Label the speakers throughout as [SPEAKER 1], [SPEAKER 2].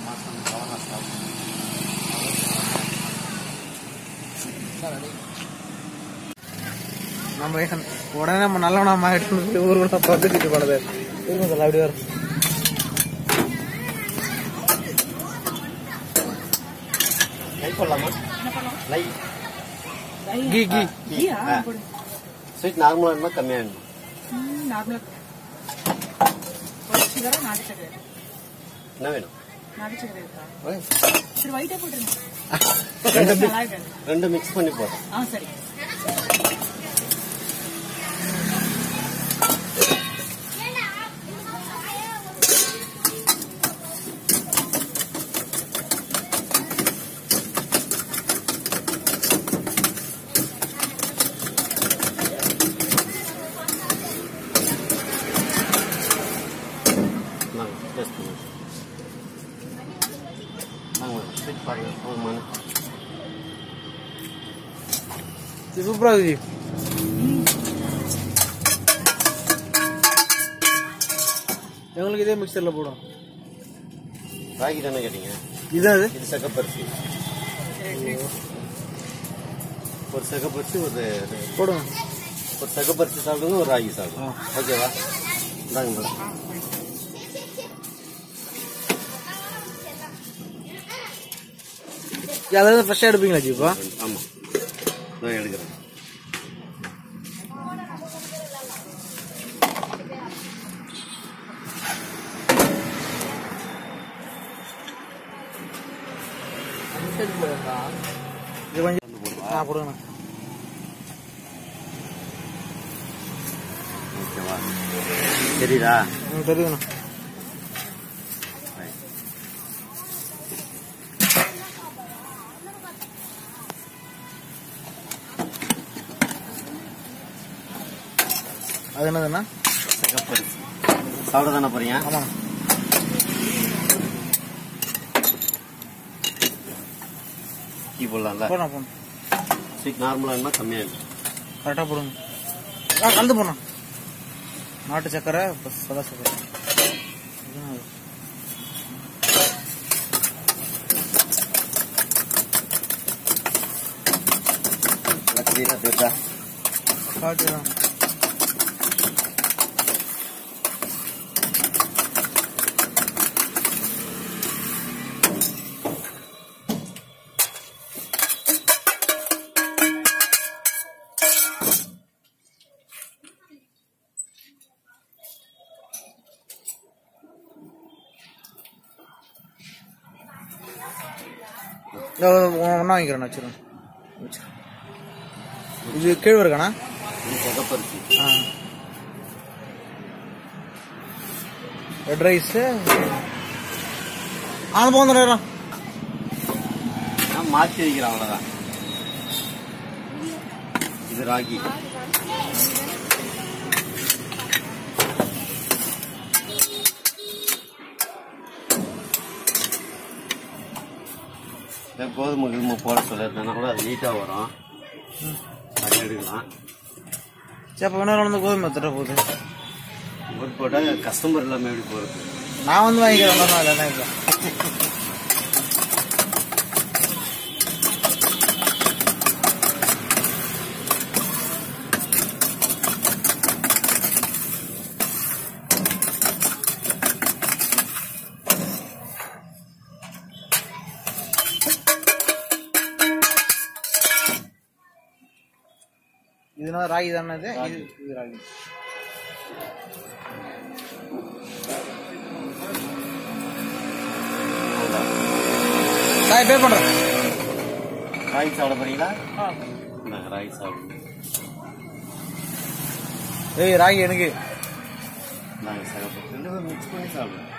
[SPEAKER 1] மாதம் கவனம் ஸ்டாப்
[SPEAKER 2] நம்ம ஏன் உடனே நம்ம நல்லவனா மாறிட்டு ஊருக்குள்ள பக்கத்துக்கு போனது இருங்க சார் அப்படி வரும்
[SPEAKER 1] லைட் போடலாமா லைட்
[SPEAKER 2] கீ கீ
[SPEAKER 1] ஸ்வீட் நார்மலாக இருந்தால் கம்மியாக இருக்கும்
[SPEAKER 3] நார்மலா சுகரா நாட்டு சக்கரை
[SPEAKER 1] என்ன வேணும்
[SPEAKER 3] நாட்டு சக்கரை இருக்கா
[SPEAKER 1] ஓய்,
[SPEAKER 3] சரி ஒயிட்டா போட்டுருங்க
[SPEAKER 1] ரெண்டு
[SPEAKER 3] நல்லா
[SPEAKER 1] mix-
[SPEAKER 3] இருக்கு
[SPEAKER 1] ரெண்டு மிக்ஸ் பண்ணி போடுறோம்
[SPEAKER 3] ஆ சரி
[SPEAKER 1] நாங்கள் டேஸ்ட் பண்ணுவோம் நாங்கள் ஸ்வீட் பாருங்க ஒரு மணி
[SPEAKER 2] சூப்பரா இருக்கு எங்களுக்கு இதே மிக்சர்ல போடும்
[SPEAKER 1] ராகி தானே கேட்டீங்க
[SPEAKER 2] இதான் அது
[SPEAKER 1] இது சகப்பரிசி ஒரு சகப்பரிசி ஒரு
[SPEAKER 2] போடுங்க
[SPEAKER 1] ஒரு சகப்பரிசி சாப்பிடுங்க ஒரு ராகி சாப்பிடுங்க ஓகேவா இந்தாங்க மேடம்
[SPEAKER 2] அதாவது ஃப்ரெஷ்ஷாக எடுப்பீங்களா ஜீப்பா
[SPEAKER 1] ஆமாம் நான் எடுக்கிறேன்
[SPEAKER 2] இது கொஞ்சம் ஆ போடுங்கண்ணா
[SPEAKER 1] ஓகேவா தெரியுதா
[SPEAKER 2] ம் தெரியுதுண்ணா அது என்னதுண்ணா
[SPEAKER 1] சகப்பரிசி சாப்பிட தானே போறீங்க
[SPEAKER 2] ஆமாண்ணா
[SPEAKER 1] டீ போடலாம்ல
[SPEAKER 2] போடணும் போடணும்
[SPEAKER 1] ஸ்வீட் நார்மலாக இருந்தால் கம்மியாக இருக்கும்
[SPEAKER 2] கரெக்டாக போடுங்க ஆ கலந்து போடணும் நாட்டு சக்கரை ப்ளஸ் சதா சக்கரை இதுதான் அது.
[SPEAKER 1] நல்லா கிளீனாக தெரியுதா
[SPEAKER 2] காட்டு தான் ஒன்றா வாங்கிக்கிறேன் வச்சிருங்க வச்சிருங்க இது கேழ்வரகாண்ணா
[SPEAKER 1] இது சகப்பரிசி
[SPEAKER 2] ஆ ரெட் ரைஸு ஆன போந்துடுறேன்
[SPEAKER 1] நான் மாற்றி வைக்கிறேன் அவ்வளோதான் இது ராகி இந்த கோதுமை கிழமை போட சொல்லியிருந்தேன்னா கூட அது நீட்டாக வரும் அது எடுக்கலாம்
[SPEAKER 2] சரி அப்போ இன்னொரு வந்து கோதுமை தர போகுது
[SPEAKER 1] ஒரு போட்டால் கஸ்டமர் இல்லாமல் எப்படி போகிறது
[SPEAKER 2] நான் வந்து வாங்கிக்கிறேன் ஒன்றும் இல்லை என்ன இல்லை இதுனா ராகி தானே இது இது இது ராகி சாய் பே பண்ணுறேன்
[SPEAKER 1] ராகி சாப்பிட போறீங்களா நாங்கள் ராகி சாப்பிடுவோம்
[SPEAKER 2] ஏய் ராகி எனக்கு
[SPEAKER 1] நாங்கள் சகப்பரிசி ரெண்டு பேரும் மிக்ஸ் பண்ணி சாப்பிடுவோம்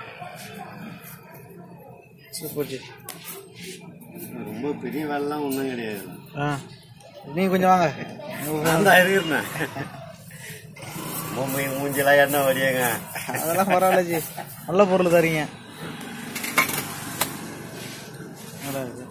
[SPEAKER 2] சூப்பர் ஜி
[SPEAKER 1] ரொம்ப பெரிய வேலைலாம் ஒன்றும் கிடையாது
[SPEAKER 2] ஆ நீங்க கொஞ்சம் வாங்க
[SPEAKER 1] நான் தான் இருக்கிறேன் மூஞ்சி மூஞ்செல்லாம் என்ன வடியாங்க
[SPEAKER 2] அதெல்லாம் பரவாயில்ல ஜி நல்ல பொருள் தரீங்க நல்லா இருக்கு